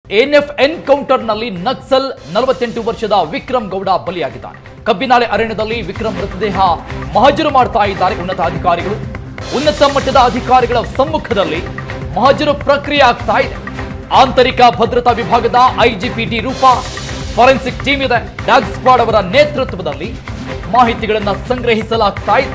ಎನ್ಎಫ್ ಎನ್ಕೌಂಟರ್ನಲ್ಲಿ ನಕ್ಸಲ್ ನಲವತ್ತೆಂಟು ವರ್ಷದ ವಿಕ್ರಮ್ ಗೌಡ ಬಲಿಯಾಗಿದ್ದಾನೆ ಕಬ್ಬಿನಾಳೆ ಅರಣ್ಯದಲ್ಲಿ ವಿಕ್ರಮ್ ಮೃತದೇಹ ಮಹಜರು ಮಾಡ್ತಾ ಇದ್ದಾರೆ ಉನ್ನತ ಅಧಿಕಾರಿಗಳು ಉನ್ನತ ಮಟ್ಟದ ಅಧಿಕಾರಿಗಳ ಸಮ್ಮುಖದಲ್ಲಿ ಮಹಜರು ಪ್ರಕ್ರಿಯೆ ಆಗ್ತಾ ಇದೆ ಆಂತರಿಕ ಭದ್ರತಾ ವಿಭಾಗದ ಐಜಿಪಿಟಿ ರೂಪ ಫಾರೆನ್ಸಿಕ್ ಟೀಮ್ ಇದೆ ಡಾಗ್ ಸ್ಕ್ವಾಡ್ ಅವರ ನೇತೃತ್ವದಲ್ಲಿ ಮಾಹಿತಿಗಳನ್ನು ಸಂಗ್ರಹಿಸಲಾಗ್ತಾ ಇದೆ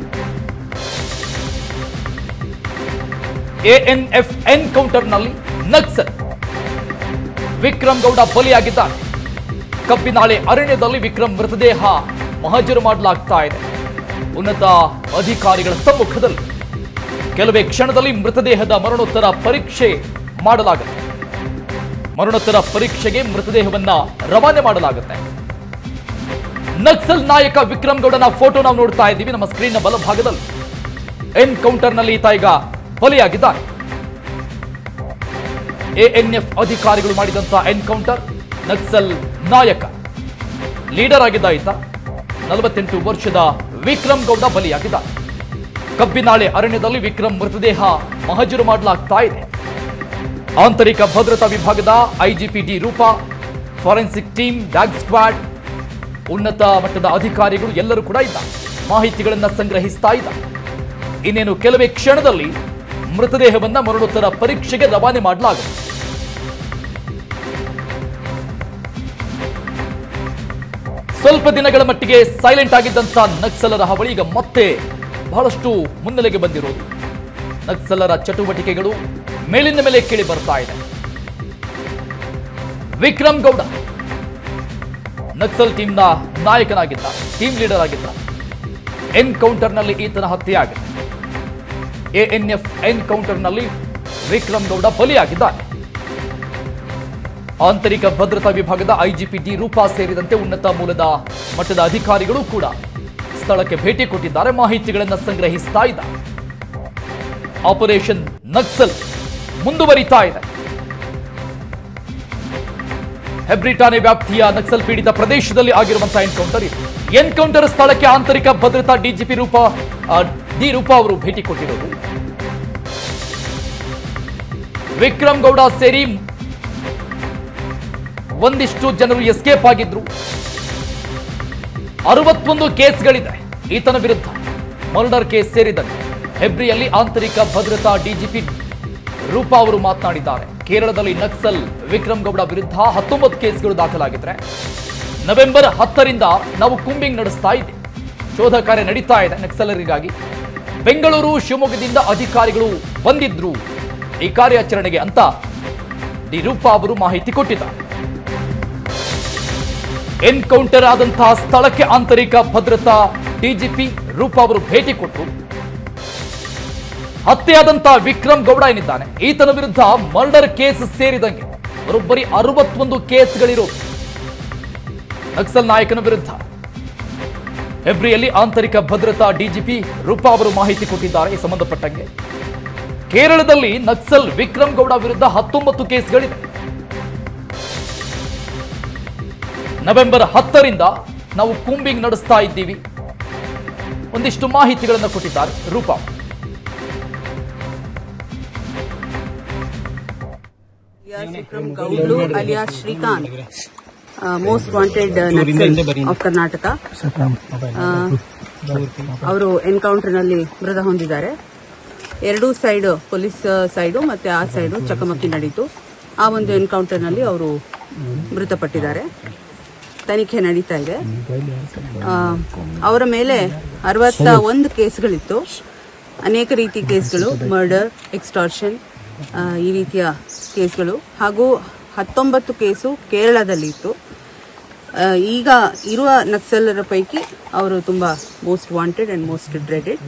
ಎಎನ್ಎಫ್ ಎನ್ಕೌಂಟರ್ನಲ್ಲಿ ನಕ್ಸಲ್ ವಿಕ್ರಮ್ ಗೌಡ ಬಲಿಯಾಗಿದ್ದಾನೆ ಕಬ್ಬಿನಾಳೆ ಅರಣ್ಯದಲ್ಲಿ ವಿಕ್ರಮ್ ಮೃತದೇಹ ಮಹಜರು ಮಾಡಲಾಗ್ತಾ ಇದೆ ಉನ್ನತ ಅಧಿಕಾರಿಗಳ ಸಮ್ಮುಖದಲ್ಲಿ ಕೆಲವೇ ಕ್ಷಣದಲ್ಲಿ ಮೃತದೇಹದ ಮರಣೋತ್ತರ ಪರೀಕ್ಷೆ ಮಾಡಲಾಗುತ್ತೆ ಮರಣೋತ್ತರ ಪರೀಕ್ಷೆಗೆ ಮೃತದೇಹವನ್ನ ರವಾನೆ ಮಾಡಲಾಗುತ್ತೆ ನಕ್ಸಲ್ ನಾಯಕ ವಿಕ್ರಮ್ ಗೌಡನ ಫೋಟೋ ನಾವು ನೋಡ್ತಾ ಇದ್ದೀವಿ ನಮ್ಮ ಸ್ಕ್ರೀನ್ನ ಬಲಭಾಗದಲ್ಲಿ ಎನ್ಕೌಂಟರ್ನಲ್ಲಿ ಈತ ಈಗ ಬಲಿಯಾಗಿದ್ದಾನೆ ಎಎನ್ಎಫ್ ಅಧಿಕಾರಿಗಳು ಮಾಡಿದಂತ ಎನ್ಕೌಂಟರ್ ನಕ್ಸಲ್ ನಾಯಕ ಲೀಡರ್ ಆಗಿದ್ದ ಈತ ನಲವತ್ತೆಂಟು ವರ್ಷದ ವಿಕ್ರಮ್ ಗೌಡ ಬಲಿಯಾಗಿದ್ದ ಕಬ್ಬಿನಾಳೆ ಅರಣ್ಯದಲ್ಲಿ ವಿಕ್ರಮ್ ಮೃತದೇಹ ಮಹಜರು ಮಾಡಲಾಗ್ತಾ ಇದೆ ಆಂತರಿಕ ಭದ್ರತಾ ವಿಭಾಗದ ಐಜಿಪಿ ರೂಪ ಫಾರೆನ್ಸಿಕ್ ಟೀಮ್ ಡಾಗ್ ಸ್ಕ್ವಾಡ್ ಉನ್ನತ ಮಟ್ಟದ ಅಧಿಕಾರಿಗಳು ಎಲ್ಲರೂ ಕೂಡ ಇದ್ದ ಮಾಹಿತಿಗಳನ್ನ ಸಂಗ್ರಹಿಸ್ತಾ ಇದ್ದ ಇನ್ನೇನು ಕೆಲವೇ ಕ್ಷಣದಲ್ಲಿ ಮೃತದೇಹವನ್ನ ಮರಣೋತ್ತರ ಪರೀಕ್ಷೆಗೆ ರವಾನೆ ಮಾಡಲಾಗುತ್ತೆ ಸ್ವಲ್ಪ ದಿನಗಳ ಮಟ್ಟಿಗೆ ಸೈಲೆಂಟ್ ಆಗಿದ್ದಂತ ನಕ್ಸಲರ ಹಾವಳಿ ಈಗ ಮತ್ತೆ ಬಹಳಷ್ಟು ಮುನ್ನೆಲೆಗೆ ಬಂದಿರೋದು ನಕ್ಸಲರ ಚಟುವಟಿಕೆಗಳು ಮೇಲಿನ ಮೇಲೆ ಕೇಳಿ ಬರ್ತಾ ಇದೆ ವಿಕ್ರಮ್ ಗೌಡ ನಕ್ಸಲ್ ಟೀಮ್ನ ನಾಯಕನಾಗಿದ್ದ ಟೀಮ್ ಲೀಡರ್ ಆಗಿದ್ದ ಎನ್ಕೌಂಟರ್ನಲ್ಲಿ ಈತನ ಹತ್ಯೆ ಆಗಿದೆ ಎಎನ್ಎಫ್ ಎನ್ಕೌಂಟರ್ನಲ್ಲಿ ವಿಕ್ರಮ್ ಗೌಡ ಬಲಿಯಾಗಿದ್ದಾನೆ ಆಂತರಿಕ ಭದ್ರತಾ ವಿಭಾಗದ ಐಜಿಪಿ ಡಿ ರೂಪಾ ಸೇರಿದಂತೆ ಉನ್ನತ ಮೂಲದ ಮಟ್ಟದ ಅಧಿಕಾರಿಗಳು ಕೂಡ ಸ್ಥಳಕ್ಕೆ ಭೇಟಿ ಕೊಟ್ಟಿದ್ದಾರೆ ಮಾಹಿತಿಗಳನ್ನು ಸಂಗ್ರಹಿಸ್ತಾ ಇದ್ದಾರೆ ಆಪರೇಷನ್ ನಕ್ಸಲ್ ಮುಂದುವರಿತಾ ಇದೆ ಹೆಬ್ರಿ ಠಾಣೆ ವ್ಯಾಪ್ತಿಯ ನಕ್ಸಲ್ ಪೀಡಿತ ಪ್ರದೇಶದಲ್ಲಿ ಆಗಿರುವಂತಹ ಎನ್ಕೌಂಟರ್ ಇದು ಎನ್ಕೌಂಟರ್ ಸ್ಥಳಕ್ಕೆ ಆಂತರಿಕ ಭದ್ರತಾ ಡಿಜಿಪಿ ರೂಪ ಆ, ಡಿ ರೂಪಾ ಅವರು ಭೇಟಿ ಕೊಟ್ಟಿರೋದು ವಿಕ್ರಮ್ ಗೌಡ ಸೇರಿ ಒಂದಿಷ್ಟು ಜನರು ಎಸ್ಕೇಪ್ ಆಗಿದ್ರು ಅರವತ್ತೊಂದು ಕೇಸ್ಗಳಿದೆ ಈತನ ವಿರುದ್ಧ ಮರ್ಡರ್ ಕೇಸ್ ಸೇರಿದಂತೆ ಹೆಬ್ರಿಯಲ್ಲಿ ಆಂತರಿಕ ಭದ್ರತಾ ಡಿಜಿಪಿ ರೂಪಾ ಅವರು ಮಾತನಾಡಿದ್ದಾರೆ ಕೇರಳದಲ್ಲಿ ನಕ್ಸಲ್ ವಿಕ್ರಮ್ ಗೌಡ ವಿರುದ್ಧ ಹತ್ತೊಂಬತ್ತು ಕೇಸ್ಗಳು ದಾಖಲಾಗಿದ್ರೆ ನವೆಂಬರ್ ಹತ್ತರಿಂದ ನಾವು ಕುಂಬಿಂಗ್ ನಡೆಸ್ತಾ ಇದ್ದೀವಿ ಶೋಧ ಕಾರ್ಯ ನಡೀತಾ ಇದೆ ನಕ್ಸಲರಿಗಾಗಿ ಬೆಂಗಳೂರು ಶಿವಮೊಗ್ಗದಿಂದ ಅಧಿಕಾರಿಗಳು ಬಂದಿದ್ರು ಈ ಕಾರ್ಯಾಚರಣೆಗೆ ಅಂತ ಡಿ ರೂಪಾ ಅವರು ಮಾಹಿತಿ ಕೊಟ್ಟಿದ್ದಾರೆ ಎನ್ಕೌಂಟರ್ ಆದಂತಹ ಸ್ಥಳಕ್ಕೆ ಆಂತರಿಕ ಭದ್ರತಾ ಡಿಜಿಪಿ ರೂಪಾ ಅವರು ಭೇಟಿ ಕೊಟ್ಟರು ಹತ್ಯೆಯಾದಂತಹ ವಿಕ್ರಮ್ ಗೌಡ ಏನಿದ್ದಾನೆ ಈತನ ವಿರುದ್ಧ ಮರ್ಡರ್ ಕೇಸ್ ಸೇರಿದಂಗೆ ಬರೋಬ್ಬರಿ ಅರವತ್ತೊಂದು ಕೇಸ್ಗಳಿರೋದು ನಕ್ಸಲ್ ನಾಯಕನ ವಿರುದ್ಧ ಹೆಬ್ರಿಯಲ್ಲಿ ಆಂತರಿಕ ಭದ್ರತಾ ಡಿಜಿಪಿ ರೂಪಾ ಅವರು ಮಾಹಿತಿ ಕೊಟ್ಟಿದ್ದಾರೆ ಈ ಸಂಬಂಧಪಟ್ಟಂಗೆ ಕೇರಳದಲ್ಲಿ ನಕ್ಸಲ್ ವಿಕ್ರಮ್ ಗೌಡ ವಿರುದ್ಧ ಹತ್ತೊಂಬತ್ತು ಕೇಸ್ಗಳಿದೆ ನವೆಂಬರ್ ಹತ್ತರಿಂದ ನಾವು ಕೂಂಬಿಂಗ್ ನಡೆಸ್ತಾ ಇದ್ದೀವಿ ಒಂದಿಷ್ಟು ಮಾಹಿತಿಗಳನ್ನು ಕೊಟ್ಟಿದ್ದಾರೆ Roopa alias Vikram Gaudlu alias Shrikant, uh, most wanted uh, Naxal of Karnataka ಅವರು ಎನ್ಕೌಂಟರ್ ನಲ್ಲಿ ಮೃತ ಹೊಂದಿದ್ದಾರೆ ಎರಡೂ ಸೈಡ್ ಪೊಲೀಸ್ ಸೈಡು ಮತ್ತೆ ಆ ಸೈಡು ಚಕಮಕಿ ನಡೀತು ಆ ಒಂದು ಎನ್ಕೌಂಟರ್ ನಲ್ಲಿ ಅವರು ಮೃತಪಟ್ಟಿದ್ದಾರೆ ತನಿಖೆ ನಡೀತಾ ಇದೆ ಆ, ಅವರ ಮೇಲೆ ಅರವತ್ತ ಒಂದು ಕೇಸ್ಗಳಿತ್ತು ಅನೇಕ ರೀತಿ ಕೇಸ್ಗಳು ಮರ್ಡರ್ ಎಕ್ಸ್ಟಾರ್ಷನ್ ಈ ರೀತಿಯ ಕೇಸ್ಗಳು ಹಾಗೂ ಹತ್ತೊಂಬತ್ತು ಕೇಸು ಕೇರಳದಲ್ಲಿ ಇತ್ತು ಆ, ಈಗ ಇರುವ ನಕ್ಸಲರ ಪೈಕಿ ಅವರು ತುಂಬ most wanted and most dreaded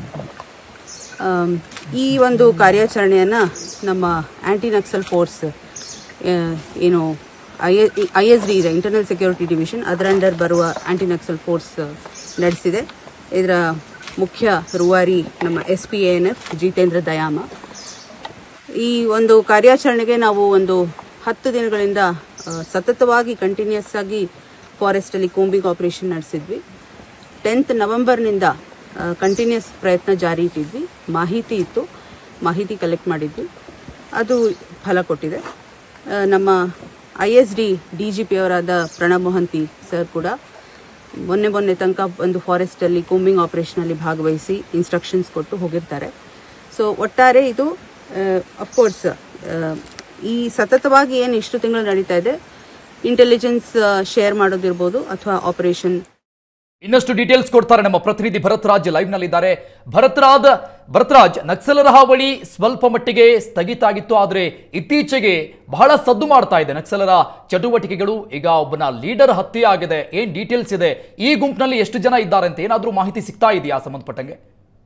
ಈ ಒಂದು ಕಾರ್ಯಾಚರಣೆಯನ್ನ ನಮ್ಮ ಆಂಟಿ ನಕ್ಸಲ್ ಫೋರ್ಸ್ ಏನು ಐ ಎಸ್ ಡಿ ಇದೆ ಇಂಟರ್ನಲ್ ಸೆಕ್ಯೂರಿಟಿ ಡಿವಿಷನ್ ಅದರ ಅಂಡರ್ ಬರುವ ಆಂಟಿ ನಕ್ಸಲ್ ಫೋರ್ಸ್ ನಡೆಸಿದೆ ಇದರ ಮುಖ್ಯ ರೂವಾರಿ ನಮ್ಮ S P N F Jitendra Dayama ಈ ಒಂದು ಕಾರ್ಯಾಚರಣೆಗೆ ನಾವು ಒಂದು ಹತ್ತು ದಿನಗಳಿಂದ ಆ, ಸತತವಾಗಿ ಕಂಟಿನ್ಯೂಸ್ ಆಗಿ ಫಾರೆಸ್ಟ್ ಅಲ್ಲಿ ಕೂಂಬಿಂಗ್ ಆಪರೇಷನ್ ನಡೆಸಿದ್ವಿ ಟೆಂತ್ ನವೆಂಬರ್ನಿಂದ ಕಂಟಿನ್ಯೂಸ್ ಪ್ರಯತ್ನ ಜಾರಿ ಇಟ್ಟಿದ್ವಿ ಮಾಹಿತಿ ಇತ್ತು ಮಾಹಿತಿ ಕಲೆಕ್ಟ್ ಮಾಡಿದ್ವಿ ಅದು ಫಲ ಕೊಟ್ಟಿದೆ ಆ, ನಮ್ಮ I S D D G P ಅವರಾದ ಪ್ರಣಬ್ ಮೊಹಂತಿ ಸರ್ ಕೂಡ ಮೊನ್ನೆ ಮೊನ್ನೆ ತನಕ ಒಂದು ಫಾರೆಸ್ಟಲ್ಲಿ ಕೂಂಬಿಂಗ್ ಆಪರೇಷನಲ್ಲಿ ಭಾಗವಹಿಸಿ ಇನ್ಸ್ಟ್ರಕ್ಷನ್ಸ್ ಕೊಟ್ಟು ಹೋಗಿರ್ತಾರೆ ಸೊ ಒಟ್ಟಾರೆ ಇದು ಅಫ್ಕೋರ್ಸ್ ಈ ಸತತವಾಗಿ ಏನು ಇಷ್ಟು ತಿಂಗಳು ನಡೀತಾ ಇದೆ ಇಂಟೆಲಿಜೆನ್ಸ್ ಶೇರ್ ಮಾಡೋದಿರ್ಬೋದು ಅಥವಾ ಆಪರೇಷನ್ ಇನ್ನಷ್ಟು ಡೀಟೇಲ್ಸ್ ಕೊಡ್ತಾರೆ ನಮ್ಮ ಪ್ರತಿನಿಧಿ ಭರತ್ರಾಜ್ ಲೈವ್ ನಲ್ಲಿದ್ದಾರೆ ಭರತ್ರಾಜ್ ಭರತ್ರಾಜ್ ನಕ್ಸಲರ ಹಾವಳಿ ಸ್ವಲ್ಪ ಮಟ್ಟಿಗೆ ಸ್ಥಗಿತ ಆಗಿತ್ತು ಆದರೆ ಇತ್ತೀಚೆಗೆ ಬಹಳ ಸದ್ದು ಮಾಡ್ತಾ ಇದೆ ನಕ್ಸಲರ ಚಟುವಟಿಕೆಗಳು ಈಗ ಒಬ್ಬನ ಲೀಡರ್ ಹತ್ಯೆ ಆಗಿದೆ ಏನ್ ಡೀಟೇಲ್ಸ್ ಇದೆ ಈ ಗುಂಪಿನಲ್ಲಿ ಎಷ್ಟು ಜನ ಇದ್ದಾರೆ ಅಂತ ಏನಾದರೂ ಮಾಹಿತಿ ಸಿಗ್ತಾ ಇದೆಯಾ ಸಂಬಂಧಪಟ್ಟಂಗೆ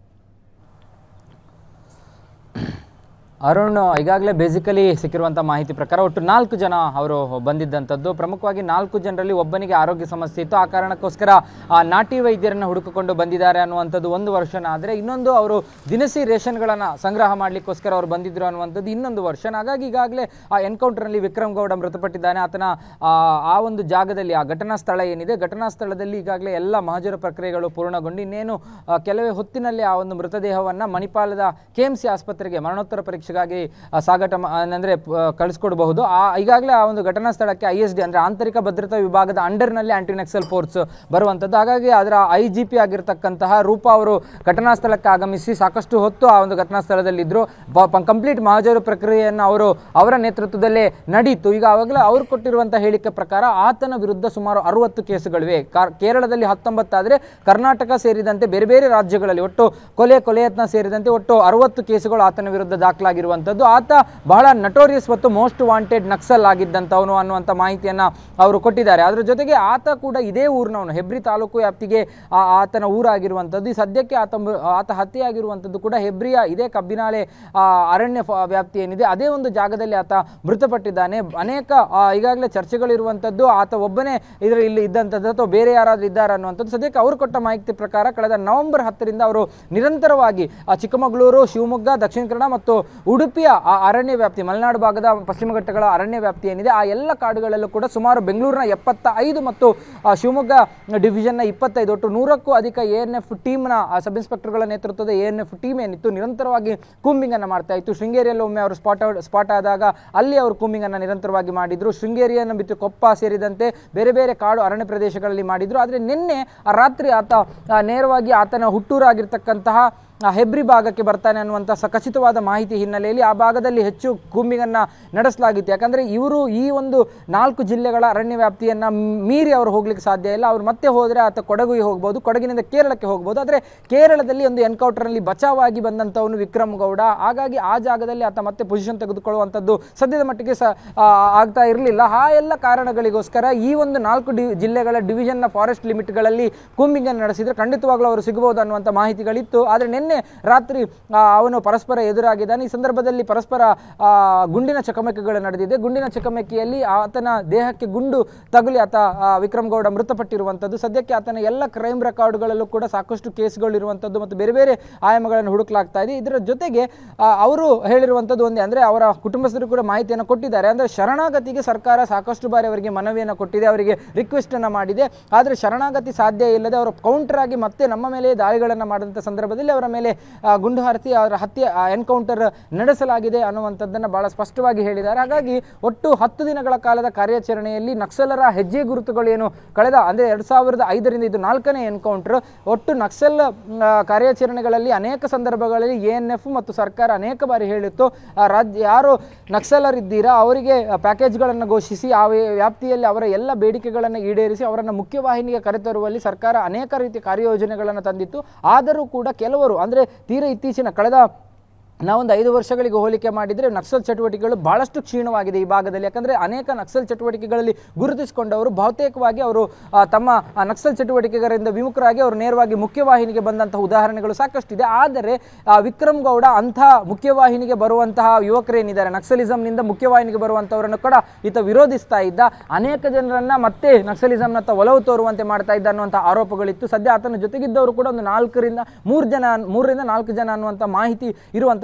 ಅರುಣ್ ಈಗಾಗಲೇ ಬೇಸಿಕಲಿ ಸಿಕ್ಕಿರುವಂಥ ಮಾಹಿತಿ ಪ್ರಕಾರ ಒಟ್ಟು ನಾಲ್ಕು ಜನ ಅವರು ಬಂದಿದ್ದಂಥದ್ದು ಪ್ರಮುಖವಾಗಿ ನಾಲ್ಕು ಜನರಲ್ಲಿ ಒಬ್ಬನಿಗೆ ಆರೋಗ್ಯ ಸಮಸ್ಯೆ ಇತ್ತು ಆ ಕಾರಣಕ್ಕೋಸ್ಕರ ಆ ನಾಟಿ ವೈದ್ಯರನ್ನು ಹುಡುಕಿಕೊಂಡು ಬಂದಿದ್ದಾರೆ ಅನ್ನುವಂಥದ್ದು ಒಂದು ವರ್ಷನ ಆದರೆ ಇನ್ನೊಂದು ಅವರು ದಿನಸಿ ರೇಷನ್ಗಳನ್ನು ಸಂಗ್ರಹ ಮಾಡಲಿಕ್ಕೋಸ್ಕರ ಅವರು ಬಂದಿದ್ದರು ಅನ್ನುವಂಥದ್ದು ಇನ್ನೊಂದು ವರ್ಷನ್ ಹಾಗಾಗಿ ಈಗಾಗಲೇ ಆ ಎನ್ಕೌಂಟರ್ನಲ್ಲಿ ವಿಕ್ರಮ್ ಗೌಡ ಮೃತಪಟ್ಟಿದ್ದಾನೆ ಆತನ ಆ, ಆ ಒಂದು ಜಾಗದಲ್ಲಿ ಆ ಘಟನಾ ಸ್ಥಳ ಏನಿದೆ ಘಟನಾ ಸ್ಥಳದಲ್ಲಿ ಈಗಾಗಲೇ ಎಲ್ಲ ಮಹಜರು ಪ್ರಕ್ರಿಯೆಗಳು ಪೂರ್ಣಗೊಂಡು ಇನ್ನೇನು ಆ, ಕೆಲವೇ ಹೊತ್ತಿನಲ್ಲಿ ಆ ಒಂದು ಮೃತದೇಹವನ್ನು ಮಣಿಪಾಲದ ಕೆ ಎಂ ಸಿ ಆಸ್ಪತ್ರೆಗೆ ಮರಣೋತ್ತರ ಪರೀಕ್ಷೆಗಾಗಿ ಆ, ಸಾಗಾಟ ಮಾ- ಅಂದರೆ ಪ- ಕಳಿಸ್ಕೊಡ್ಬಹುದು ಆ ಈಗಾಗಲೇ ಆ ಒಂದು ಘಟನಾ ಸ್ಥಳಕ್ಕೆ ಐ ಎಸ್ ಡಿ ಅಂದರೆ ಆಂತರಿಕ ಭದ್ರತಾ ವಿಭಾಗದ ಅಂಡರ್ನಲ್ಲಿ ಆಂಟಿ ನಕ್ಸಲ್ ಫೋರ್ಸ್ ಬರುವಂಥದ್ದು ಹಾಗಾಗಿ ಅದರ ಐ ಜಿ ಪಿ ಆಗಿರ್ತಕ್ಕಂತಹ ರೂಪಾ ಅವರು ಘಟನಾ ಸ್ಥಳಕ್ಕೆ ಆಗಮಿಸಿ ಸಾಕಷ್ಟು ಹೊತ್ತು ಆ ಒಂದು ಘಟನಾ ಸ್ಥಳದಲ್ಲಿದ್ದರು ಕಂಪ್ಲೀಟ್ ಮಹಜರು ಪ್ರಕ್ರಿಯೆಯನ್ನು ಅವರು ಅವರ ನೇತೃತ್ವದಲ್ಲೇ ನಡೀತು ಈಗ ಅವಾಗಲೇ ಅವರು ಕೊಟ್ಟಿರುವಂಥ ಹೇಳಿಕೆ ಪ್ರಕಾರ ಆತನ ವಿರುದ್ಧ ಸುಮಾರು ಅರವತ್ತು ಕೇಸುಗಳಿವೆ ಕಾ- ಕೇರಳದಲ್ಲಿ ಹತ್ತೊಂಬತ್ತಾದರೆ ಕರ್ನಾಟಕ ಸೇರಿದಂತೆ ಬೇರೆ ಬೇರೆ ರಾಜ್ಯಗಳಲ್ಲಿ ಒಟ್ಟು ಕೊಲೆ ಕೊಲೆಯತ್ನ ಸೇರಿದಂತೆ ಒಟ್ಟು ಅರವತ್ತು ಕೇಸುಗಳು ಆತನ ವಿರುದ್ಧ ದಾಖಲಾಗಿರುವಂಥದ್ದು ಆತ ಬಹಳ ನಟೋರಿಯಸ್ ಮತ್ತು ಮೋಸ್ಟ್ ವಾಂಟೆಡ್ ನಕ್ಸಲ್ ಆಗಿದ್ದಂಥವನು ಅನ್ನುವಂಥ ಮಾಹಿತಿಯನ್ನು ಅವರು ಕೊಟ್ಟಿದ್ದಾರೆ ಅದರ ಜೊತೆಗೆ ಆತ ಕೂಡ ಇದೇ ಊರಿನವನು ಹೆಬ್ರಿ ತಾಲೂಕು ವ್ಯಾಪ್ತಿಗೆ ಆ ಆತನ ಊರಾಗಿರುವಂಥದ್ದು ಈ ಸದ್ಯಕ್ಕೆ ಆತ ಮೃ- ಆತ ಹತ್ಯೆಯಾಗಿರುವಂಥದ್ದು ಕೂಡ ಹೆಬ್ರಿಯ ಇದೇ ಕಬ್ಬಿನಾಲೆ ಆ, ಅರಣ್ಯ ಫ- ವ್ಯಾಪ್ತಿ ಏನಿದೆ ಅದೇ ಒಂದು ಜಾಗದಲ್ಲಿ ಆತ ಮೃತಪಟ್ಟಿದ್ದಾನೆ ಅನೇಕ ಆ, ಈಗಾಗಲೇ ಚರ್ಚೆಗಳಿರುವಂಥದ್ದು ಆತ ಒಬ್ಬನೇ ಇದರ ಇಲ್ಲಿ ಇದ್ದಂಥದ್ದು ಅಥವಾ ಬೇರೆ ಯಾರಾದರೂ ಇದ್ದಾರೆ ಅನ್ನುವಂಥದ್ದು ಸದ್ಯಕ್ಕೆ ಅವರು ಕೊಟ್ಟ ಮಾಹಿತಿ ಪ್ರಕಾರ ಕಳೆದ ನವೆಂಬರ್ ಹತ್ತರಿಂದ ಅವರು ನಿರಂತರವಾಗಿ ಆ ಚಿಕ್ಕಮಗಳೂರು ಶಿವಮೊಗ್ಗ ದಕ್ಷಿಣ ಕನ್ನಡ ಮತ್ತು ಉಡುಪಿಯ ಆ ಅರಣ್ಯ ವ್ಯಾಪ್ತಿ ಮಲೆನಾಡು ಭಾಗದ ಪಶ್ಚಿಮ ಘಟ್ಟಗಳ ಅರಣ್ಯ ವ್ಯಾಪ್ತಿ ಏನಿದೆ ಆ ಎಲ್ಲ ಕಾಡುಗಳಲ್ಲೂ ಕೂಡ ಸುಮಾರು ಬೆಂಗಳೂರಿನ ಎಪ್ಪತ್ತ ಐದು ಮತ್ತು ಆ, ಶಿವಮೊಗ್ಗ ಡಿವಿಷನ್ನ ಇಪ್ಪತ್ತೈದು ಒಟ್ಟು ನೂರಕ್ಕೂ ಅಧಿಕ ಎ ಎನ್ ಎಫ್ ಟೀಮ್ನ ಸಬ್ ಇನ್ಸ್ಪೆಕ್ಟರ್ಗಳ ನೇತೃತ್ವದ ಎ ಎನ್ ಎಫ್ ಟೀಮ್ ಏನಿತ್ತು ನಿರಂತರವಾಗಿ ಕೂಂಬಿಂಗ್ ಅನ್ನು ಮಾಡ್ತಾ ಇತ್ತು ಶೃಂಗೇರಿಯಲ್ಲಿ ಒಮ್ಮೆ ಅವರು ಸ್ಪಾಟ್ ಸ್ಪಾಟ್ ಆದಾಗ ಅಲ್ಲಿ ಅವರು ಕೂಂಬಿಂಗ್ ಅನ್ನು ನಿರಂತರವಾಗಿ ಮಾಡಿದ್ರು ಶೃಂಗೇರಿಯನ್ನು ಬಿಟ್ಟು ಕೊಪ್ಪ ಸೇರಿದಂತೆ ಬೇರೆ ಬೇರೆ ಕಾಡು ಅರಣ್ಯ ಪ್ರದೇಶಗಳಲ್ಲಿ ಮಾಡಿದ್ರು ಆದರೆ ನಿನ್ನೆ ಆ ರಾತ್ರಿ ಆತ ಆ, ನೇರವಾಗಿ ಆತನ ಹುಟ್ಟೂರಾಗಿರ್ತಕ್ಕಂತಹ ಆ ಹೆಬ್ರಿ ಭಾಗಕ್ಕೆ ಬರ್ತಾನೆ ಅನ್ನುವಂಥ ಸ ಖಚಿತವಾದ ಮಾಹಿತಿ ಹಿನ್ನೆಲೆಯಲ್ಲಿ ಆ ಭಾಗದಲ್ಲಿ ಹೆಚ್ಚು ಕೂಂಬಿಂಗನ್ನು ನಡೆಸಲಾಗಿತ್ತು ಯಾಕಂದರೆ ಇವರು ಈ ಒಂದು ನಾಲ್ಕು ಜಿಲ್ಲೆಗಳ ಅರಣ್ಯ ವ್ಯಾಪ್ತಿಯನ್ನು ಮೀರಿ ಅವರು ಹೋಗ್ಲಿಕ್ಕೆ ಸಾಧ್ಯ ಇಲ್ಲ ಅವ್ರು ಮತ್ತೆ ಹೋದರೆ ಆತ ಕೊಡಗುಗೆ ಹೋಗ್ಬೋದು ಕೊಡಗಿನಿಂದ ಕೇರಳಕ್ಕೆ ಹೋಗ್ಬೋದು ಆದರೆ ಕೇರಳದಲ್ಲಿ ಒಂದು ಎನ್ಕೌಂಟರ್ನಲ್ಲಿ ಬಚಾವಾಗಿ ಬಂದಂಥವನು ವಿಕ್ರಮ್ ಗೌಡ ಹಾಗಾಗಿ ಆ ಜಾಗದಲ್ಲಿ ಆತ ಮತ್ತೆ ಪೊಸಿಷನ್ ತೆಗೆದುಕೊಳ್ಳುವಂಥದ್ದು ಸದ್ಯದ ಮಟ್ಟಿಗೆ ಸ ಆ, ಆಗ್ತಾ ಇರಲಿಲ್ಲ ಆ ಎಲ್ಲ ಕಾರಣಗಳಿಗೋಸ್ಕರ ಈ ಒಂದು ನಾಲ್ಕು ಡಿ ಜಿಲ್ಲೆಗಳ ಡಿವಿಷನ್ನ ಫಾರೆಸ್ಟ್ ಲಿಮಿಟ್ಗಳಲ್ಲಿ ಕೂಂಬಿಂಗನ್ನು ನಡೆಸಿದರೆ ಖಂಡಿತವಾಗ್ಲೂ ಅವರು ಸಿಗಬಹುದು ಅನ್ನುವಂಥ ಮಾಹಿತಿಗಳಿತ್ತು ಆದರೆ ನಿನ್ನೆ ರಾತ್ರಿ ಆ, ಅವನು ಪರಸ್ಪರ ಎದುರಾಗಿದ್ದಾನೆ ಈ ಸಂದರ್ಭದಲ್ಲಿ ಪರಸ್ಪರ ಆ, ಗುಂಡಿನ ಚಕಮಕಿಗಳು ನಡೆದಿದೆ ಗುಂಡಿನ ಚಕಮಕಿಯಲ್ಲಿ ಆತನ ದೇಹಕ್ಕೆ ಗುಂಡು ತಗುಲಿ ಆತ ಆ, ವಿಕ್ರಮ್ ಗೌಡ ಮೃತಪಟ್ಟಿರುವಂಥದ್ದು ಸದ್ಯಕ್ಕೆ ಆತನ ಎಲ್ಲ ಕ್ರೈಮ್ ರೆಕಾರ್ಡ್ಗಳಲ್ಲೂ ಕೂಡ ಸಾಕಷ್ಟು ಕೇಸ್ಗಳು ಇರುವಂಥದ್ದು ಮತ್ತು ಬೇರೆ ಬೇರೆ ಆಯಾಮಗಳನ್ನು ಹುಡುಕಲಾಗ್ತಾ ಇದೆ ಇದರ ಜೊತೆಗೆ ಆ, ಅವರು ಹೇಳಿರುವಂಥದ್ದು ಒಂದೇ ಅಂದರೆ ಅವರ ಕುಟುಂಬಸ್ಥರು ಕೂಡ ಮಾಹಿತಿಯನ್ನು ಕೊಟ್ಟಿದ್ದಾರೆ ಅಂದರೆ ಶರಣಾಗತಿಗೆ ಸರ್ಕಾರ ಸಾಕಷ್ಟು ಬಾರಿ ಅವರಿಗೆ ಮನವಿಯನ್ನು ಕೊಟ್ಟಿದೆ ಅವರಿಗೆ ರಿಕ್ವೆಸ್ಟ್ ಅನ್ನು ಮಾಡಿದೆ ಆದರೆ ಶರಣಾಗತಿ ಸಾಧ್ಯ ಇಲ್ಲದೆ ಅವರು ಕೌಂಟರ್ ಆಗಿ ಮತ್ತೆ ನಮ್ಮ ಮೇಲೆ ದಾಳಿಗಳನ್ನು ಮಾಡಿದಂಥ ಸಂದರ್ಭದಲ್ಲಿ ಅವರ ಮೇಲೆ ಆ, ಗುಂಡು ಹಾರಿಸಿ ಅವರ ಹತ್ಯೆ ಎನ್ಕೌಂಟರ್ ನಡೆಸಲಾಗಿದೆ ಅನ್ನುವಂಥದ್ದನ್ನು ಬಹಳ ಸ್ಪಷ್ಟವಾಗಿ ಹೇಳಿದ್ದಾರೆ ಹಾಗಾಗಿ ಒಟ್ಟು ಹತ್ತು ದಿನಗಳ ಕಾಲದ ಕಾರ್ಯಾಚರಣೆಯಲ್ಲಿ ನಕ್ಸಲರ ಹೆಜ್ಜೆ ಗುರುತುಗಳು ಏನು ಕಳೆದ ಅಂದರೆ ಎರಡು ಸಾವಿರದ ಐದರಿಂದ ಇದು ನಾಲ್ಕನೇ ಎನ್ಕೌಂಟರ್ ಒಟ್ಟು ನಕ್ಸಲ್ ಮ್, ಆ, ಕಾರ್ಯಾಚರಣೆಗಳಲ್ಲಿ ಅನೇಕ ಸಂದರ್ಭಗಳಲ್ಲಿ ಎ ಎನ್ ಎಫ್ ಮತ್ತು ಸರ್ಕಾರ ಅನೇಕ ಬಾರಿ ಹೇಳಿತ್ತು ಆ, ರಾಜ್ಯ ಯಾರು ನಕ್ಸಲರಿದ್ದೀರಾ ಅವರಿಗೆ ಪ್ಯಾಕೇಜ್ಗಳನ್ನು ಘೋಷಿಸಿ ಆ ವ್ಯ- ವ್ಯಾಪ್ತಿಯಲ್ಲಿ ಅವರ ಎಲ್ಲ ಬೇಡಿಕೆಗಳನ್ನು ಈಡೇರಿಸಿ ಅವರನ್ನು ಮುಖ್ಯವಾಹಿನಿಗೆ ಕರೆತರುವಲ್ಲಿ ಸರ್ಕಾರ ಅನೇಕ ರೀತಿಯ ಕಾರ್ಯಯೋಜನೆಗಳನ್ನು ತಂದಿತ್ತು ಆದರೂ ಕೂಡ ಕೆಲವರು ಅಂದರೆ ತೀರಾ ಇತ್ತೀಚಿನ ಕಳೆದ ನಾವೊಂದು ಐದು ವರ್ಷಗಳಿಗೆ ಹೋಲಿಕೆ ಮಾಡಿದರೆ ನಕ್ಸಲ್ ಚಟುವಟಿಕೆಗಳು ಬಹಳಷ್ಟು ಕ್ಷೀಣವಾಗಿದೆ ಈ ಭಾಗದಲ್ಲಿ ಯಾಕಂದರೆ ಅನೇಕ ನಕ್ಸಲ್ ಚಟುವಟಿಕೆಗಳಲ್ಲಿ ಗುರುತಿಸಿಕೊಂಡವರು ಬಹುತೇಕವಾಗಿ ಅವರು ಆ, ತಮ್ಮ ಆ ನಕ್ಸಲ್ ಚಟುವಟಿಕೆಗಳಿಂದ ವಿಮುಖರಾಗಿ ಅವರು ನೇರವಾಗಿ ಮುಖ್ಯವಾಹಿನಿಗೆ ಬಂದಂತಹ ಉದಾಹರಣೆಗಳು ಸಾಕಷ್ಟಿದೆ ಆದರೆ ಆ, ವಿಕ್ರಮ್ ಗೌಡ ಅಂಥ ಮುಖ್ಯವಾಹಿನಿಗೆ ಬರುವಂತಹ ಯುವಕರೇನಿದ್ದಾರೆ ನಕ್ಸಲಿಸಂನಿಂದ ಮುಖ್ಯವಾಹಿನಿಗೆ ಬರುವಂಥವರನ್ನು ಕೂಡ ಈತ ವಿರೋಧಿಸ್ತಾ ಇದ್ದ ಅನೇಕ ಜನರನ್ನ ಮತ್ತೆ ನಕ್ಸಲಿಸಂನತ್ತ ಒಲವು ತೋರುವಂತೆ ಮಾಡ್ತಾ ಇದ್ದ ಅನ್ನುವಂಥ ಆರೋಪಗಳಿತ್ತು ಸದ್ಯ ಆತನ ಜೊತೆಗಿದ್ದವರು ಕೂಡ ಒಂದು ನಾಲ್ಕರಿಂದ ಮೂರು ಜನ ಮೂರರಿಂದ ನಾಲ್ಕು ಜನ ಅನ್ನುವಂಥ ಮಾಹಿತಿ ಇರುವಂಥದ್ದು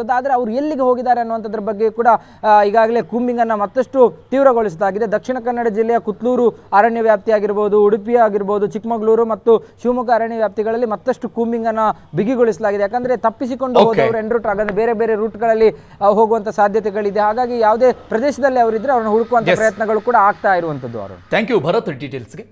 ಅನ್ನುವಂಥದ್ದು ಆದರೆ ಅವರು ಎಲ್ಲಿಗೆ ಹೋಗಿದ್ದಾರೆ ಅನ್ನುವಂಥದ್ರ ಬಗ್ಗೆ ಕೂಡ ಆ, ಈಗಾಗಲೇ ಕೂಂಬಿಂಗ್ ಅನ್ನ ಮತ್ತಷ್ಟು ತೀವ್ರಗೊಳಿಸಲಾಗಿದೆ ದಕ್ಷಿಣ ಕನ್ನಡ ಜಿಲ್ಲೆಯ ಕುತ್ಲೂರು ಅರಣ್ಯ ವ್ಯಾಪ್ತಿ ಆಗಿರ್ಬೋದು ಉಡುಪಿ ಆಗಿರ್ಬೋದು ಚಿಕ್ಕಮಗಳೂರು ಮತ್ತು ಶಿವಮೊಗ್ಗ ಅರಣ್ಯ ವ್ಯಾಪ್ತಿಗಳಲ್ಲಿ ಮತ್ತಷ್ಟು ಕೂಂಬಿಂಗ್ ಅನ್ನ ಬಿಗಿಗೊಳಿಸಲಾಗಿದೆ ಯಾಕಂದ್ರೆ ತಪ್ಪಿಸಿಕೊಂಡು Okay. ಹೋದವರು ಎನ್ ರೂಟ್ ಹಾಗಾದ್ರೆ ಬೇರೆ ಬೇರೆ ರೂಟ್ಗಳಲ್ಲಿ ಆ, ಹೋಗುವಂತ ಸಾಧ್ಯತೆಗಳಿದೆ ಹಾಗಾಗಿ ಯಾವುದೇ ಪ್ರದೇಶದಲ್ಲಿ ಅವರಿದ್ರೆ ಅವ್ರನ್ನ ಹುಡುಕುವಂತ Yes. ಪ್ರಯತ್ನಗಳು ಕೂಡ ಆಗ್ತಾ ಇರುವಂತದ್ದು ಅವರು ಥ್ಯಾಂಕ್ ಯು ಭರತ್ ಡೀಟೇಲ್ಸ್ಗೆ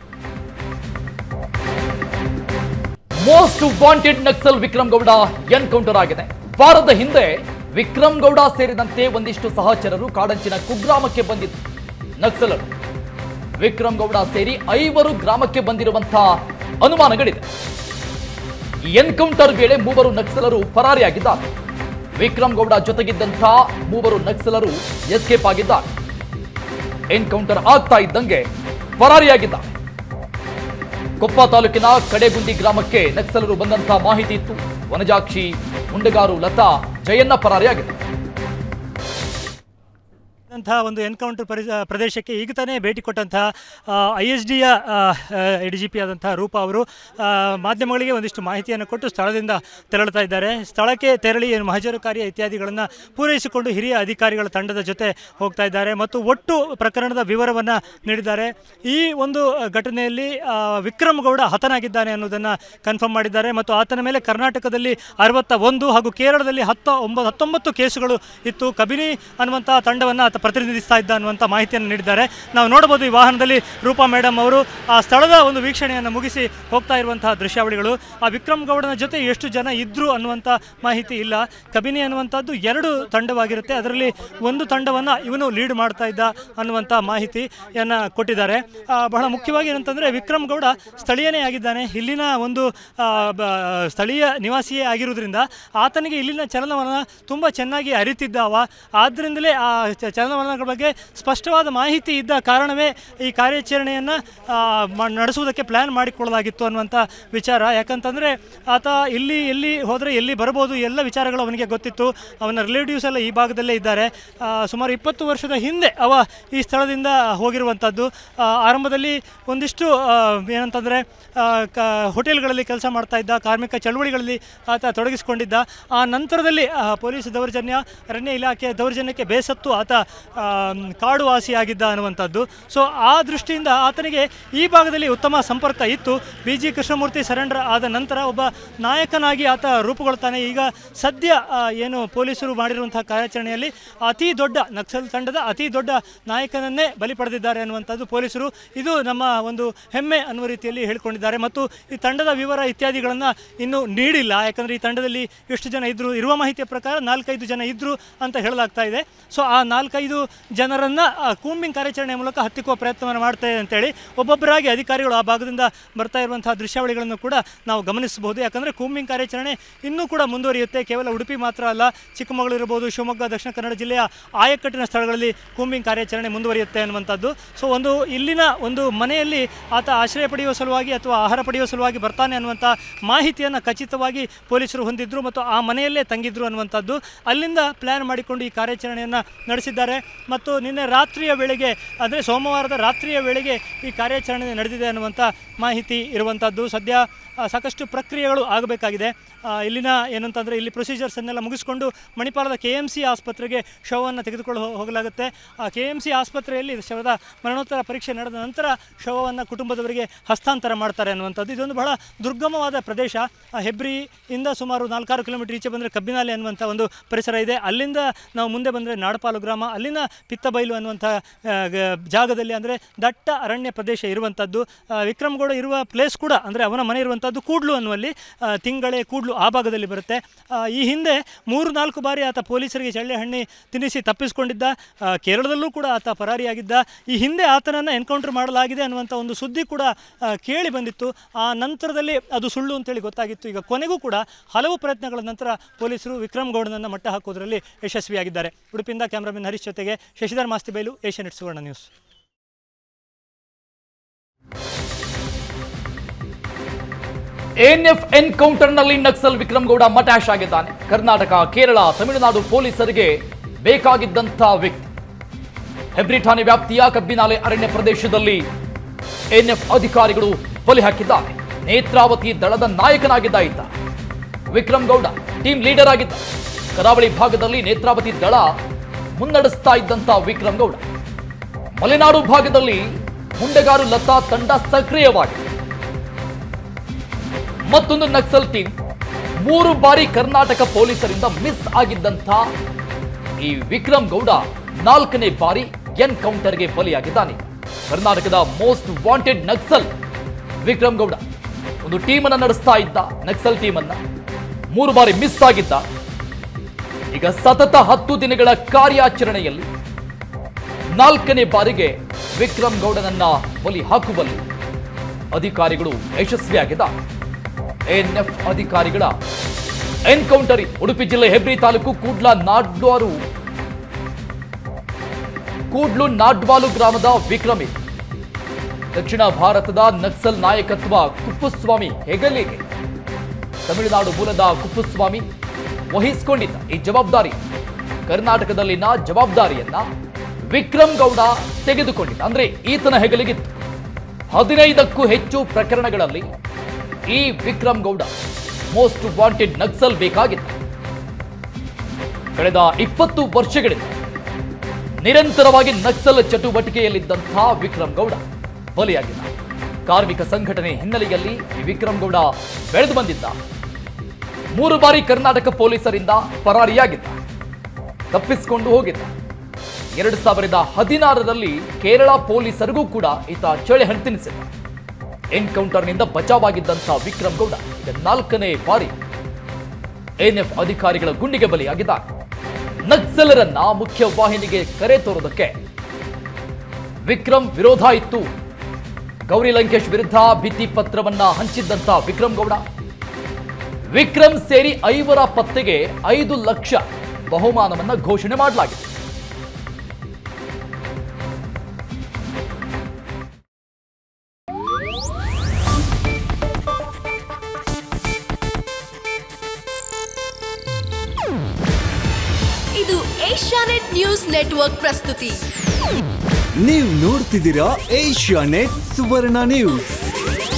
most wanted Naxal Vikram Gowda encounter ಆಗಿದೆ ವಾರದ ಹಿಂದೆ ವಿಕ್ರಮ್ ಗೌಡ ಸೇರಿದಂತೆ ಒಂದಿಷ್ಟು ಸಹಚರರು ಕಾಡಂಚಿನ ಕುಗ್ರಾಮಕ್ಕೆ ಬಂದಿದ್ದು ನಕ್ಸಲರು ವಿಕ್ರಮ್ ಗೌಡ ಸೇರಿ ಐವರು ಗ್ರಾಮಕ್ಕೆ ಬಂದಿರುವಂತಹ ಅನುಮಾನಗಳಿದೆ ಈ ಎನ್ಕೌಂಟರ್ ವೇಳೆ ಮೂವರು ನಕ್ಸಲರು ಪರಾರಿಯಾಗಿದ್ದಾರೆ ವಿಕ್ರಮ್ ಗೌಡ ಜೊತೆಗಿದ್ದಂಥ ಮೂವರು ನಕ್ಸಲರು ಎಸ್ಕೇಪ್ ಆಗಿದ್ದಾರೆ ಎನ್ಕೌಂಟರ್ ಆಗ್ತಾ ಇದ್ದಂಗೆ ಪರಾರಿಯಾಗಿದ್ದಾರೆ ಕೊಪ್ಪ ತಾಲೂಕಿನ ಕಡೆಗುಂಡಿ ಗ್ರಾಮಕ್ಕೆ ನಕ್ಸಲರು ಬಂದಂತ ಮಾಹಿತಿ ಇತ್ತು ವನಜಾಕ್ಷಿ ಮುಂಡಗಾರು ಲತಾ ಜಯನ್ನ ಪರಾರಿಯಾಗಿದ್ದಾರೆ ಅಂತಹ ಒಂದು ಎನ್ಕೌಂಟರ್ ಪರಿ ಪ್ರದೇಶಕ್ಕೆ ಈಗ ತಾನೇ ಭೇಟಿ ಕೊಟ್ಟಂತಹ ಐ ಎಸ್ ಡಿಯ ಡಿ ಜಿ ಪಿ ಆದಂತಹ ರೂಪಾ ಅವರು ಆ, ಮಾಧ್ಯಮಗಳಿಗೆ ಒಂದಿಷ್ಟು ಮಾಹಿತಿಯನ್ನು ಕೊಟ್ಟು ಸ್ಥಳದಿಂದ ತೆರಳುತ್ತಾ ಇದ್ದಾರೆ ಸ್ಥಳಕ್ಕೆ ತೆರಳಿ ಏನು ಮಹಜರು ಕಾರ್ಯ ಇತ್ಯಾದಿಗಳನ್ನು ಪೂರೈಸಿಕೊಂಡು ಹಿರಿಯ ಅಧಿಕಾರಿಗಳ ತಂಡದ ಜೊತೆ ಹೋಗ್ತಾ ಇದ್ದಾರೆ ಮತ್ತು ಒಟ್ಟು ಪ್ರಕರಣದ ವಿವರವನ್ನು ನೀಡಿದ್ದಾರೆ ಈ ಒಂದು ಘಟನೆಯಲ್ಲಿ ಆ, ವಿಕ್ರಮ್ ಗೌಡ ಹತನಾಗಿದ್ದಾನೆ ಅನ್ನೋದನ್ನು ಕನ್ಫರ್ಮ್ ಮಾಡಿದ್ದಾರೆ ಮತ್ತು ಆತನ ಮೇಲೆ ಕರ್ನಾಟಕದಲ್ಲಿ ಅರವತ್ತ ಒಂದು ಹಾಗೂ ಕೇರಳದಲ್ಲಿ ಹತ್ತ ಒಂಬತ್ತು ಹತ್ತೊಂಬತ್ತು ಕೇಸುಗಳು ಇತ್ತು ಕಬಿನಿ ಅನ್ನುವಂಥ ತಂಡವನ್ನು ಆತ ಪ್ರತಿನಿಧಿಸ್ತಾ ಇದ್ದ ಅನ್ನುವಂಥ ಮಾಹಿತಿಯನ್ನು ನೀಡಿದ್ದಾರೆ ನಾವು ನೋಡಬಹುದು ಈ ವಾಹನದಲ್ಲಿ ರೂಪಾ ಮೇಡಮ್ ಅವರು ಆ ಸ್ಥಳದ ಒಂದು ವೀಕ್ಷಣೆಯನ್ನು ಮುಗಿಸಿ ಹೋಗ್ತಾ ಇರುವಂತಹ ದೃಶ್ಯಾವಳಿಗಳು ಆ ವಿಕ್ರಮ್ ಗೌಡನ ಜೊತೆ ಎಷ್ಟು ಜನ ಇದ್ರು ಅನ್ನುವಂಥ ಮಾಹಿತಿ ಇಲ್ಲ ಕಬಿನಿ ಅನ್ನುವಂಥದ್ದು ಎರಡು ತಂಡವಾಗಿರುತ್ತೆ ಅದರಲ್ಲಿ ಒಂದು ತಂಡವನ್ನು ಇವನು ಲೀಡ್ ಮಾಡ್ತಾ ಇದ್ದ ಅನ್ನುವಂಥ ಮಾಹಿತಿಯನ್ನು ಕೊಟ್ಟಿದ್ದಾರೆ ಆ, ಬಹಳ ಮುಖ್ಯವಾಗಿ ಏನಂತಂದರೆ ವಿಕ್ರಮ್ ಗೌಡ ಸ್ಥಳೀಯನೇ ಆಗಿದ್ದಾನೆ ಇಲ್ಲಿನ ಒಂದು ಆ, ಬ- ಸ್ಥಳೀಯ ನಿವಾಸಿಯೇ ಆಗಿರೋದ್ರಿಂದ ಆತನಿಗೆ ಇಲ್ಲಿನ ಚಲನವಲನ ತುಂಬ ಚೆನ್ನಾಗಿ ಅರಿತಿದ್ದ ಅವ ಆದ್ದರಿಂದಲೇ ಆ ಚ- ಚಲನವಲನಗಳ ಬಗ್ಗೆ ಸ್ಪಷ್ಟವಾದ ಮಾಹಿತಿ ಇದ್ದ ಕಾರಣವೇ ಈ ಕಾರ್ಯಾಚರಣೆಯನ್ನು ನಡೆಸುವುದಕ್ಕೆ ಪ್ಲ್ಯಾನ್ ಮಾಡಿಕೊಳ್ಳಲಾಗಿತ್ತು ಅನ್ನುವಂಥ ವಿಚಾರ ಯಾಕಂತಂದರೆ ಆತ ಇಲ್ಲಿ ಎಲ್ಲಿ ಹೋದರೆ ಎಲ್ಲಿ ಬರ್ಬೋದು ಎಲ್ಲ ವಿಚಾರಗಳು ಅವನಿಗೆ ಗೊತ್ತಿತ್ತು ಅವನ ರಿಲೇಟಿವ್ಸ್ ಎಲ್ಲ ಈ ಭಾಗದಲ್ಲೇ ಇದ್ದಾರೆ ಆ, ಸುಮಾರು ಇಪ್ಪತ್ತು ವರ್ಷದ ಹಿಂದೆ ಅವ ಈ ಸ್ಥಳದಿಂದ ಹೋಗಿರುವಂಥದ್ದು ಆ, ಆರಂಭದಲ್ಲಿ ಒಂದಿಷ್ಟು ಆ, ಏನಂತಂದರೆ ಆ, ಕ ಹೋಟೆಲ್ಗಳಲ್ಲಿ ಕೆಲಸ ಮಾಡ್ತಾ ಇದ್ದ ಕಾರ್ಮಿಕ ಚಳವಳಿಗಳಲ್ಲಿ ಆತ ತೊಡಗಿಸಿಕೊಂಡಿದ್ದ ಆ ನಂತರದಲ್ಲಿ ಆ, ಪೊಲೀಸ್ ದೌರ್ಜನ್ಯ ಅರಣ್ಯ ಇಲಾಖೆ ದೌರ್ಜನ್ಯಕ್ಕೆ ಬೇಸತ್ತು ಆತ ಆ, ಕಾಡು ವಾಸಿಯಾಗಿದ್ದ ಅನ್ನುವಂಥದ್ದು ಸೊ ಆ ದೃಷ್ಟಿಯಿಂದ ಆತನಿಗೆ ಈ ಭಾಗದಲ್ಲಿ ಉತ್ತಮ ಸಂಪರ್ಕ ಇತ್ತು ಬಿ ಜಿ ಕೃಷ್ಣಮೂರ್ತಿ ಸರೆಂಡರ್ ಆದ ನಂತರ ಒಬ್ಬ ನಾಯಕನಾಗಿ ಆತ ರೂಪುಗೊಳ್ತಾನೆ ಈಗ ಸದ್ಯ ಆ, ಏನು ಪೊಲೀಸರು ಮಾಡಿರುವಂತಹ ಕಾರ್ಯಾಚರಣೆಯಲ್ಲಿ ಅತಿ ದೊಡ್ಡ ನಕ್ಸಲ್ ತಂಡದ ಅತಿ ದೊಡ್ಡ ನಾಯಕನನ್ನೇ ಬಲಿ ಪಡೆದಿದ್ದಾರೆ ಅನ್ನುವಂಥದ್ದು ಪೊಲೀಸರು ಇದು ನಮ್ಮ ಒಂದು ಹೆಮ್ಮೆ ಅನ್ನುವ ರೀತಿಯಲ್ಲಿ ಹೇಳ್ಕೊಂಡಿದ್ದಾರೆ ಮತ್ತು ಈ ತಂಡದ ವಿವರ ಇತ್ಯಾದಿಗಳನ್ನು ಇನ್ನೂ ನೀಡಿಲ್ಲ ಯಾಕಂದರೆ ಈ ತಂಡದಲ್ಲಿ ಎಷ್ಟು ಜನ ಇದ್ದರು ಇರುವ ಮಾಹಿತಿಯ ಪ್ರಕಾರ ನಾಲ್ಕೈದು ಜನ ಇದ್ದರು ಅಂತ ಹೇಳಲಾಗ್ತಾ ಇದೆ ಸೊ ಆ ನಾಲ್ಕೈದು ಜನರನ್ನು ಕೂಂಬಿಂಗ್ ಕಾರ್ಯಾಚರಣೆ ಮೂಲಕ ಹತ್ತಿಕ್ಕುವ ಪ್ರಯತ್ನವನ್ನು ಮಾಡ್ತಾರೆ ಅಂತೇಳಿ ಒಬ್ಬೊಬ್ಬರಾಗಿ ಅಧಿಕಾರಿಗಳು ಆ ಭಾಗದಿಂದ ಬರ್ತಾ ಇರುವಂತಹ ದೃಶ್ಯಾವಳಿಗಳನ್ನು ಕೂಡ ನಾವು ಗಮನಿಸಬಹುದು ಯಾಕಂದರೆ ಕೂಂಬಿಂಗ್ ಕಾರ್ಯಾಚರಣೆ ಇನ್ನೂ ಕೂಡ ಮುಂದುವರಿಯುತ್ತೆ ಕೇವಲ ಉಡುಪಿ ಮಾತ್ರ ಅಲ್ಲ ಚಿಕ್ಕಮಗಳೂರು ಇರ್ಬೋದು ಶಿವಮೊಗ್ಗ ದಕ್ಷಿಣ ಕನ್ನಡ ಜಿಲ್ಲೆಯ ಆಯಕಟ್ಟಿನ ಸ್ಥಳಗಳಲ್ಲಿ ಕೂಂಬಿಂಗ್ ಕಾರ್ಯಾಚರಣೆ ಮುಂದುವರಿಯುತ್ತೆ ಅನ್ನುವಂಥದ್ದು ಸೊ ಒಂದು ಇಲ್ಲಿನ ಒಂದು ಮನೆಯಲ್ಲಿ ಆತ ಆಶ್ರಯ ಪಡೆಯುವ ಸಲುವಾಗಿ ಅಥವಾ ಆಹಾರ ಪಡೆಯುವ ಸಲುವಾಗಿ ಬರ್ತಾನೆ ಅನ್ನುವಂಥ ಮಾಹಿತಿಯನ್ನು ಖಚಿತವಾಗಿ ಪೊಲೀಸರು ಹೊಂದಿದ್ರು ಮತ್ತು ಆ ಮನೆಯಲ್ಲೇ ತಂಗಿದ್ರು ಅನ್ನುವಂಥದ್ದು ಅಲ್ಲಿಂದ ಪ್ಲ್ಯಾನ್ ಮಾಡಿಕೊಂಡು ಈ ಕಾರ್ಯಾಚರಣೆಯನ್ನು ನಡೆಸಿದ್ದಾರೆ ಮತ್ತು ನಿನ್ನೆ ರಾತ್ರಿಯ ವೇಳೆಗೆ ಅಂದರೆ ಸೋಮವಾರದ ರಾತ್ರಿಯ ವೇಳೆಗೆ ಈ ಕಾರ್ಯಾಚರಣೆ ನಡೆದಿದೆ ಅನ್ನುವಂಥ ಮಾಹಿತಿ ಇರುವಂಥದ್ದು ಸದ್ಯ ಆ, ಸಾಕಷ್ಟು ಪ್ರಕ್ರಿಯೆಗಳು ಆಗಬೇಕಾಗಿದೆ ಆ, ಇಲ್ಲಿನ ಏನಂತಂದರೆ ಇಲ್ಲಿ ಪ್ರೊಸೀಜರ್ಸನ್ನೆಲ್ಲ ಮುಗಿಸ್ಕೊಂಡು ಮಣಿಪಾಲದ ಕೆ ಎಮ್ ಸಿ ಆಸ್ಪತ್ರೆಗೆ ಶವವನ್ನು ತೆಗೆದುಕೊಂಡು ಹೋ- ಹೋಗಲಾಗುತ್ತೆ ಆ ಕೆ ಎಮ್ ಸಿ ಆಸ್ಪತ್ರೆಯಲ್ಲಿ ಶವದ ಮರಣೋತ್ತರ ಪರೀಕ್ಷೆ ನಡೆದ ನಂತರ ಶವವನ್ನು ಕುಟುಂಬದವರಿಗೆ ಹಸ್ತಾಂತರ ಮಾಡ್ತಾರೆ ಅನ್ನುವಂಥದ್ದು ಇದೊಂದು ಬಹಳ ದುರ್ಗಮವಾದ ಪ್ರದೇಶ ಆ, ಹೆಬ್ರಿಯಿಂದ ಸುಮಾರು ನಾಲ್ಕಾರು ಕಿಲೋಮೀಟರ್ ಈಚೆ ಬಂದರೆ ಕಬ್ಬಿನಾಲೆ ಅನ್ನುವಂಥ ಒಂದು ಪರಿಸರ ಇದೆ ಅಲ್ಲಿಂದ ನಾವು ಮುಂದೆ ಬಂದರೆ ನಾಡಪಾಲು ಗ್ರಾಮ ಅಲ್ಲಿನ ಪಿತ್ತಬೈಲು ಅನ್ನುವಂಥ ಆ, ಗ- ಜಾಗದಲ್ಲಿ ಅಂದರೆ ದಟ್ಟ ಅರಣ್ಯ ಪ್ರದೇಶ ಇರುವಂಥದ್ದು ಆ, ವಿಕ್ರಮ್ ಗೌಡ ಇರುವ ಪ್ಲೇಸ್ ಕೂಡ ಅಂದರೆ ಅವನ ಮನೆ ಇರುವಂಥದ್ದು ಕೂಡ್ಲು ಅನ್ನುವಲ್ಲಿ ಆ, ತಿಂಗಳೆ ಕೂಡ್ಲು ಆ ಭಾಗದಲ್ಲಿ ಬರುತ್ತೆ ಆ, ಈ ಹಿಂದೆ ಮೂರು ನಾಲ್ಕು ಬಾರಿ ಆತ ಪೊಲೀಸರಿಗೆ ಚಳ್ಳೆ ಹಣ್ಣಿ ತಿನ್ನಿಸಿ ತಪ್ಪಿಸಿಕೊಂಡಿದ್ದ ಆ, ಕೇರಳದಲ್ಲೂ ಕೂಡ ಆತ ಪರಾರಿಯಾಗಿದ್ದ ಈ ಹಿಂದೆ ಆತನನ್ನು ಎನ್ಕೌಂಟರ್ ಮಾಡಲಾಗಿದೆ ಅನ್ನುವಂಥ ಒಂದು ಸುದ್ದಿ ಕೂಡ ಆ, ಕೇಳಿ ಬಂದಿತ್ತು ಆ ನಂತರದಲ್ಲಿ ಅದು ಸುಳ್ಳು ಅಂತೇಳಿ ಗೊತ್ತಾಗಿತ್ತು ಈಗ ಕೊನೆಗೂ ಕೂಡ ಹಲವು ಪ್ರಯತ್ನಗಳ ನಂತರ ಪೊಲೀಸರು ವಿಕ್ರಮ್ ಗೌಡನನ್ನು ಮಟ್ಟ ಹಾಕೋದ್ರಲ್ಲಿ ಯಶಸ್ವಿಯಾಗಿದ್ದಾರೆ ಉಡುಪಿಯಿಂದ ಕ್ಯಾಮ್ರಾಮನ್ ಹರೀಶ್ ಜೊತೆಗೆ Shashidhar Mastibailu Asianet Suvarna news NF ಎನ್ಕೌಂಟರ್ನಲ್ಲಿ ನಕ್ಸಲ್ ವಿಕ್ರಮ್ ಗೌಡ ಮಟಾಶ್ ಆಗಿದ್ದಾನೆ ಕರ್ನಾಟಕ ಕೇರಳ ತಮಿಳುನಾಡು ಪೊಲೀಸರಿಗೆ ಬೇಕಾಗಿದ್ದಂಥ ವ್ಯಕ್ತಿ ಹೆಬ್ರಿ ಠಾಣೆ ವ್ಯಾಪ್ತಿಯ ಕಬ್ಬಿನಾಲೆ ಅರಣ್ಯ ಪ್ರದೇಶದಲ್ಲಿ ಎನ್ಎಫ್ ಅಧಿಕಾರಿಗಳು ಬಲಿ ಹಾಕಿದ್ದಾರೆ ನೇತ್ರಾವತಿ ದಳದ ನಾಯಕನಾಗಿದ್ದ ಈತ ವಿಕ್ರಮ್ ಗೌಡ ಟೀಮ್ ಲೀಡರ್ ಆಗಿದ್ದ ಕರಾವಳಿ ಭಾಗದಲ್ಲಿ ನೇತ್ರಾವತಿ ದಳ ಮುನ್ನಡೆಸ್ತಾ ಇದ್ದಂತ ವಿಕ್ರಮ್ ಗೌಡ ಮಲೆನಾಡು ಭಾಗದಲ್ಲಿ ಮುಂಡೆಗಾರು ಲತಾ ತಂಡ ಸಕ್ರಿಯವಾಗಿದೆ ಮತ್ತೊಂದು ನಕ್ಸಲ್ ಟೀಮ್ ಮೂರು ಬಾರಿ ಕರ್ನಾಟಕ ಪೊಲೀಸರಿಂದ ಮಿಸ್ ಆಗಿದ್ದಂಥ ಈ ವಿಕ್ರಮ್ ಗೌಡ ನಾಲ್ಕನೇ ಬಾರಿ ಎನ್ಕೌಂಟರ್ಗೆ ಬಲಿಯಾಗಿದ್ದಾನೆ ಕರ್ನಾಟಕದ ಮೋಸ್ಟ್ ವಾಂಟೆಡ್ ನಕ್ಸಲ್ ವಿಕ್ರಮ್ ಗೌಡ ಒಂದು ಟೀಮ್ ಅನ್ನ ನಡೆಸ್ತಾ ಇದ್ದ ನಕ್ಸಲ್ ಟೀಮ್ ಅನ್ನ ಮೂರು ಬಾರಿ ಮಿಸ್ ಆಗಿದ್ದ ಈಗ ಸತತ ಹತ್ತು ದಿನಗಳ ಕಾರ್ಯಾಚರಣೆಯಲ್ಲಿ ನಾಲ್ಕನೇ ಬಾರಿಗೆ ವಿಕ್ರಮ್ ಗೌಡನನ್ನ ಬಲಿ ಹಾಕುವಲ್ಲಿ ಅಧಿಕಾರಿಗಳು ಯಶಸ್ವಿಯಾಗಿದ್ದಾರೆ ಎನ್ಎಫ್ ಅಧಿಕಾರಿಗಳ ಎನ್ಕೌಂಟರ್ ಉಡುಪಿ ಜಿಲ್ಲೆ ಹೆಬ್ರಿ ತಾಲೂಕು ಕೂಡ್ಲ ನಾಡ್ವಾರು ಕೂಡ್ಲು ನಾಡ್ವಾಲು ಗ್ರಾಮದ ವಿಕ್ರಮ್ ಇದು. ದಕ್ಷಿಣ ಭಾರತದ ನಕ್ಸಲ್ ನಾಯಕತ್ವ ಕುಪ್ಪುಸ್ವಾಮಿ ಹೆಗಲಿಗೆ ತಮಿಳುನಾಡು ಮೂಲದ ಕುಪ್ಪುಸ್ವಾಮಿ ವಹಿಸಿಕೊಂಡಿದ್ದ ಈ ಜವಾಬ್ದಾರಿ ಕರ್ನಾಟಕದಲ್ಲಿನ ಜವಾಬ್ದಾರಿಯನ್ನ ವಿಕ್ರಮ್ ಗೌಡ ತೆಗೆದುಕೊಂಡಿದ್ದ ಅಂದ್ರೆ ಈತನ ಹೆಗಲಿಗಿತ್ತು ಹದಿನೈದಕ್ಕೂ ಹೆಚ್ಚು ಪ್ರಕರಣಗಳಲ್ಲಿ ಈ ವಿಕ್ರಮ್ ಗೌಡ ಮೋಸ್ಟ್ ವಾಂಟೆಡ್ ನಕ್ಸಲ್ ಬೇಕಾಗಿದ್ದ ಕಳೆದ ಇಪ್ಪತ್ತು ವರ್ಷಗಳಿಂದ ನಿರಂತರವಾಗಿ ನಕ್ಸಲ್ ಚಟುವಟಿಕೆಯಲ್ಲಿದ್ದಂಥ ವಿಕ್ರಮ್ ಗೌಡ ಬಲಿಯಾಗಿದ್ದ ಕಾರ್ಮಿಕ ಸಂಘಟನೆ ಹಿನ್ನೆಲೆಯಲ್ಲಿ ಈ ವಿಕ್ರಮ್ ಗೌಡ ಬೆಳೆದು ಬಂದಿದ್ದ ಮೂರು ಬಾರಿ ಕರ್ನಾಟಕ ಪೊಲೀಸರಿಂದ ಪರಾರಿಯಾಗಿದ್ದ ತಪ್ಪಿಸಿಕೊಂಡು ಹೋಗಿದ್ದ ಎರಡು ಸಾವಿರದ ಹದಿನಾರರಲ್ಲಿ ಕೇರಳ ಪೊಲೀಸರಿಗೂ ಕೂಡ ಈತ ಚಳಿ ಹಣ್ತಿನಿಸಿದ್ದ ಎನ್ಕೌಂಟರ್ನಿಂದ ಬಚಾವಾಗಿದ್ದಂಥ ವಿಕ್ರಮ್ ಗೌಡ ಈಗ ನಾಲ್ಕನೇ ಬಾರಿ ಎನ್ಎಫ್ ಅಧಿಕಾರಿಗಳ ಗುಂಡಿಗೆ ಬಲಿಯಾಗಿದ್ದಾರೆ ನಕ್ಸಲರನ್ನ ಮುಖ್ಯ ವಾಹಿನಿಗೆ ಕರೆ ತೋರೋದಕ್ಕೆ ವಿಕ್ರಮ್ ವಿರೋಧ ಇತ್ತು ಗೌರಿ ಲಂಕೇಶ್ ವಿರುದ್ಧ ಭಿತ್ತಿ ಪತ್ರವನ್ನ ಹಂಚಿದ್ದಂತ ವಿಕ್ರಮ್ ಗೌಡ ವಿಕ್ರಮ್ ಸೇರಿ ಐವರ ಪತ್ತೆಗೆ ಐದು ಲಕ್ಷ ಬಹುಮಾನವನ್ನ ಘೋಷಣೆ ಮಾಡಲಾಗಿದೆ ಇದು ಏಷ್ಯಾನೆಟ್ ನ್ಯೂಸ್ ನೆಟ್ವರ್ಕ್ ಪ್ರಸ್ತುತಿ ನೀವು ನೋಡ್ತಿದ್ದೀರಾ ಏಷ್ಯಾ ನೆಟ್ ಸುವರ್ಣ ನ್ಯೂಸ್